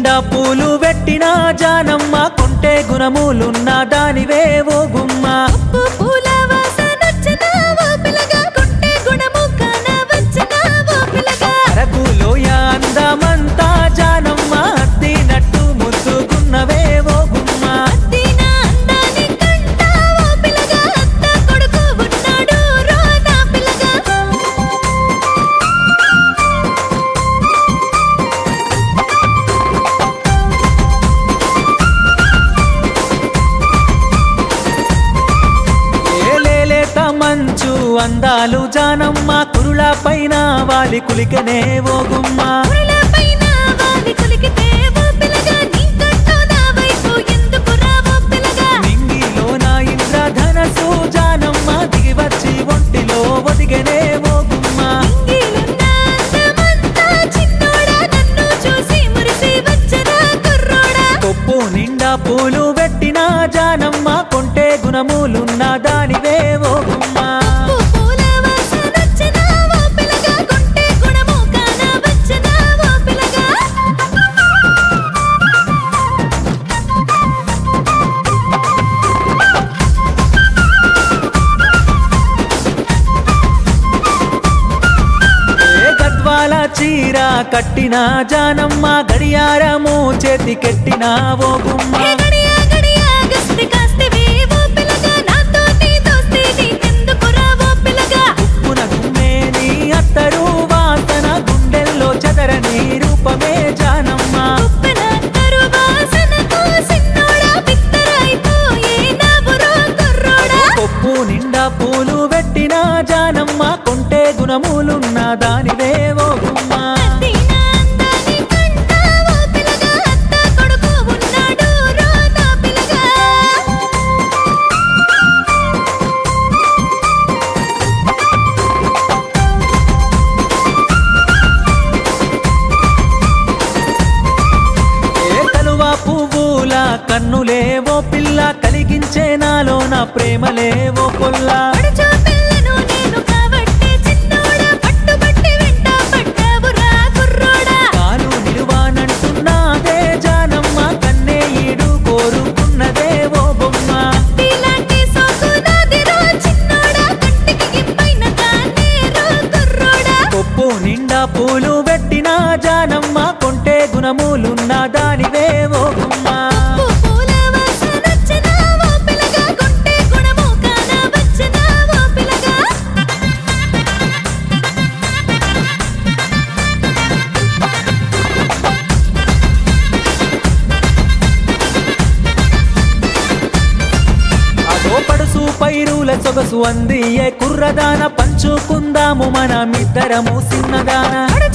నిండా పూలు పెట్టిన జానమ్మ కొంటే గుణములున్న దానివే ఓ గుమ్మ ఉప్పు పూల వాసనొచ్చిన ఓ పిల్లగా కొంటే గుణము కాన వచ్చిన ఓ పిల్లగా అరకులోయ అందమంతా జానమ్మ అద్దినట్టు ముద్దుకున్నవే ఓ గుమ్మ అద్దిన అందాని కంట ఓ పిల్లగా అత్త కొడుకు ఉన్నాడు రో నా పిల్లగా ఏలేలేత మంచు అందాలు జానమ్మ కురుల పైన వాలి కులికనే ఓ గుమ్మ పురుల పైన వాలి కులికితే ఓ పిల్లగా నీ కట్టు నా వైపు ఎందుకు రావో పిల్లగా నింగిలో నా ఇంద్రధనసు జానమ్మ దిగి వచ్చి ఒంటిలో ఒదిగనే ఓ గుమ్మ ఇంగిలున్న అందమంతా చిన్నోడా నన్ను చూసి మురిసి వచ్చరా కుర్రోడా కొప్పు నిండా పూలు పెట్టిన జానమ్మ కొంటే గుణములున్న దానివే ఓ గుమ్మ ఉప్పు పూల వాసనొచ్చిన ఓ పిల్లగా కొంటే గుణము కాన వచ్చిన ఓ పిల్లగా ఏ గద్వాల చీర కట్టిన జానమ్మ గడియారము చేతికెట్టిన ఓ గుమ్మ ఏ గడియా గడియా గస్తి కాస్తివి ఓ పిల్లగా నాతోటి దోస్తి నీకెందుకు రావో పిల్లగా ఉప్పున గుమ్మే నీ అత్తరు వాసన గుండెల్లో చెదరని రూపమే జానమ్మ ఉప్పెన తరువాసనకు సిన్నోడా బిత్తరైపోయే నా బుర్ర కుర్రోడా కొప్పు నిండా పూలు పెట్టిన జానమ్మ కొంటే గుణములున్న దానివే ఓ గుమ్మ అద్దిన అందాని కంట ఓ పిల్లగా అత్త కొడుకు ఉన్నాడు రో నా పిల్లగా ఏ కలువ పువ్వుల కన్నులే ఓ పిల్ల కలిగించే నాలో నా ప్రేమలే ఓ పొల్ల పడుచో పిల్లను నేను కాబట్టి చిన్నోడా పట్టుబట్టి వెంట పడ్డావురా కుర్రోడా కాలు నిలువానంటున్నాదే జానమ్మ కన్నే ఈడు కోరుకున్నదే ఓ బొమ్మ ఇలాంటి సోకు నాదిరో చిన్నోడా కంటికి గింపైన దాన్నే రో కుర్రోడా కొప్పు నిండా పూలు పెట్టిన జానమ్మ కొంటే గుణములున్న దానివే ఓ గుమ్మ ఉప్పు పూల వాసనొచ్చిన ఓ పిల్లగా కొంటే గుణము కాన వచ్చిన ఓ పిల్లగా అదో పడుసు పైరుల సొగసు అంది ఏ కుర్రదాన పంచుకుందాము మనమిద్దరము సిన్నదాన